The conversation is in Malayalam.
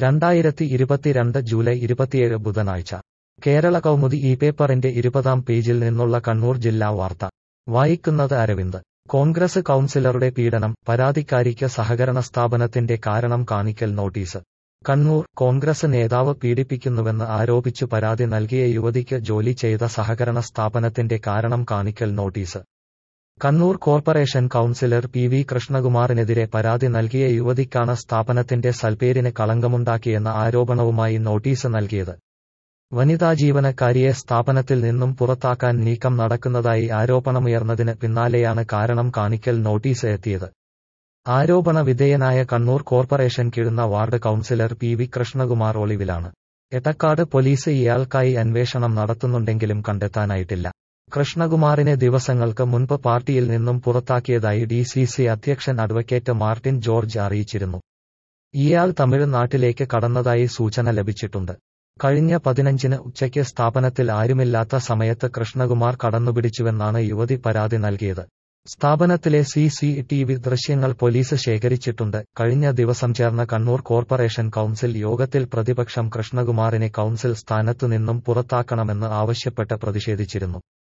രണ്ടായിരത്തി ഇരുപത്തിരണ്ട് ജൂലൈ ഇരുപത്തിയേഴ് ബുധനാഴ്ച കേരള കൗമുദി ഈ പേപ്പറിന്റെ ഇരുപതാം പേജിൽ നിന്നുള്ള കണ്ണൂർ ജില്ലാ വാർത്ത വായിക്കുന്നത് അരവിന്ദ് കോൺഗ്രസ് കൗൺസിലറുടെ പീഡനം പരാതിക്കാരിക്ക് സഹകരണ സ്ഥാപനത്തിന്റെ കാരണം കാണിക്കൽ നോട്ടീസ് കണ്ണൂർ കോൺഗ്രസ് നേതാവ് പീഡിപ്പിക്കുന്നുവെന്ന് ആരോപിച്ചു പരാതി നൽകിയ യുവതിക്ക് ജോലി ചെയ്ത സഹകരണ സ്ഥാപനത്തിന്റെ കാരണം കാണിക്കൽ notice Kannur corporation councillor P V കൃഷ്ണകുമാറിനെതിരെ പരാതി നൽകിയ യുവതിക്കാണ് സ്ഥാപനത്തിന്റെ സൽപ്പേരിന് കളങ്കമുണ്ടാക്കിയെന്ന ആരോപണവുമായി നോട്ടീസ് നൽകിയത് വനിതാ ജീവനക്കാരിയെ സ്ഥാപനത്തിൽ നിന്നും പുറത്താക്കാൻ നീക്കം നടക്കുന്നതായി ആരോപണമുയർന്നതിന് പിന്നാലെയാണ് കാരണം കാണിക്കൽ നോട്ടീസ് എത്തിയത് ആരോപണ വിധേയനായ Kannur corporation Kizhunna ward councillor P V Krishnakumar ഒളിവിലാണ് എട്ടക്കാട് പോലീസ് ഇയാൾക്കായി അന്വേഷണം നടത്തുന്നുണ്ടെങ്കിലും കണ്ടെത്താനായിട്ടില്ല കൃഷ്ണകുമാറിനെ ദിവസങ്ങൾക്ക് മുൻപ് പാർട്ടിയിൽ നിന്നും പുറത്താക്കിയതായി ഡി സി സി അധ്യക്ഷൻ അഡ്വക്കേറ്റ് മാർട്ടിൻ ജോർജ് അറിയിച്ചിരുന്നു ഇയാൾ തമിഴ്നാട്ടിലേക്ക് കടന്നതായി സൂചന ലഭിച്ചിട്ടുണ്ട് കഴിഞ്ഞ പതിനഞ്ചിന് ഉച്ചയ്ക്ക് സ്ഥാപനത്തിൽ ആരുമില്ലാത്ത സമയത്ത് കൃഷ്ണകുമാർ കടന്നുപിടിച്ചുവെന്നാണ് യുവതി പരാതി നൽകിയത് സ്ഥാപനത്തിലെ സി സി ടി വി ദൃശ്യങ്ങൾ പോലീസ് ശേഖരിച്ചിട്ടുണ്ട് കഴിഞ്ഞ ദിവസം ചേർന്ന കണ്ണൂർ കോർപ്പറേഷൻ കൗൺസിൽ യോഗത്തിൽ പ്രതിപക്ഷം കൃഷ്ണകുമാറിനെ കൗൺസിൽ സ്ഥാനത്തു നിന്നും പുറത്താക്കണമെന്ന് ആവശ്യപ്പെട്ട് പ്രതിഷേധിച്ചിരുന്നു